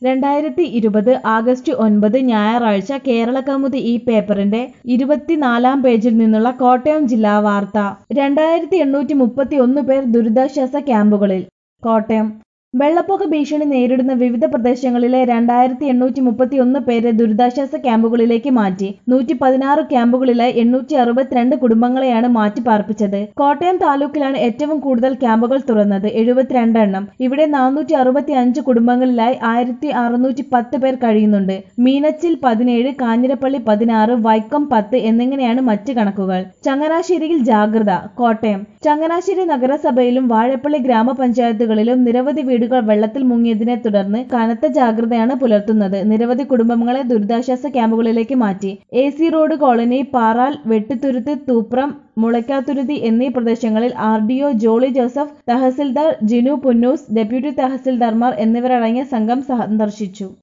രണ്ടായിരത്തി ഇരുപത് ആഗസ്റ്റ് ഒൻപത് ഞായറാഴ്ച കേരളകൗമുദി ഈ പേപ്പറിന്റെ ഇരുപത്തിനാലാം പേജിൽ നിന്നുള്ള കോട്ടയം ജില്ലാ വാർത്ത രണ്ടായിരത്തി എണ്ണൂറ്റി മുപ്പത്തി ഒന്ന് പേർ ദുരിതാശ്വാസ ക്യാമ്പുകളിൽ കോട്ടയം വെള്ളപ്പൊക്ക ഭീഷണി നേരിടുന്ന വിവിധ പ്രദേശങ്ങളിലെ രണ്ടായിരത്തി എണ്ണൂറ്റി മുപ്പത്തി ഒന്ന് പേരെ ദുരിതാശ്വാസ ക്യാമ്പുകളിലേക്ക് മാറ്റി നൂറ്റി പതിനാറ് ക്യാമ്പുകളിലായി എണ്ണൂറ്റി അറുപത്തിരണ്ട് കുടുംബങ്ങളെയാണ് മാറ്റി പാർപ്പിച്ചത് കോട്ടയം താലൂക്കിലാണ് ഏറ്റവും കൂടുതൽ ക്യാമ്പുകൾ തുറന്നത് എഴുപത്തിരണ്ട് എണ്ണം ഇവിടെ നാനൂറ്റി അറുപത്തി അഞ്ച് കുടുംബങ്ങളിലായി ആയിരത്തി അറുന്നൂറ്റി പത്ത് പേർ കഴിയുന്നുണ്ട് മീനച്ചിൽ പതിനേഴ് കാഞ്ഞിരപ്പള്ളി പതിനാറ് വൈക്കം പത്ത് എന്നിങ്ങനെയാണ് മറ്റ് കണക്കുകൾ ചങ്ങനാശ്ശേരിയിൽ ജാഗ്രത കോട്ടയം ചങ്ങനാശ്ശേരി നഗരസഭയിലും വാഴപ്പള്ളി ഗ്രാമപഞ്ചായത്തുകളിലും നിരവധി വീടുകൾ വെള്ളത്തിൽ മുങ്ങിയതിനെ തുടർന്ന് കനത്ത ജാഗ്രതയാണ് പുലർത്തുന്നത് നിരവധി കുടുംബങ്ങളെ ദുരിതാശ്വാസ ക്യാമ്പുകളിലേക്ക് മാറ്റി A C road colony Paral Vettithuruthu Thupram Mulakkathuruthy എന്നീ പ്രദേശങ്ങളിൽ R D O Jolly Joseph tahsildar Jinu Punnoose deputy തഹസിൽദാർമാർ എന്നിവരടങ്ങിയ സംഘം സന്ദർശിച്ചു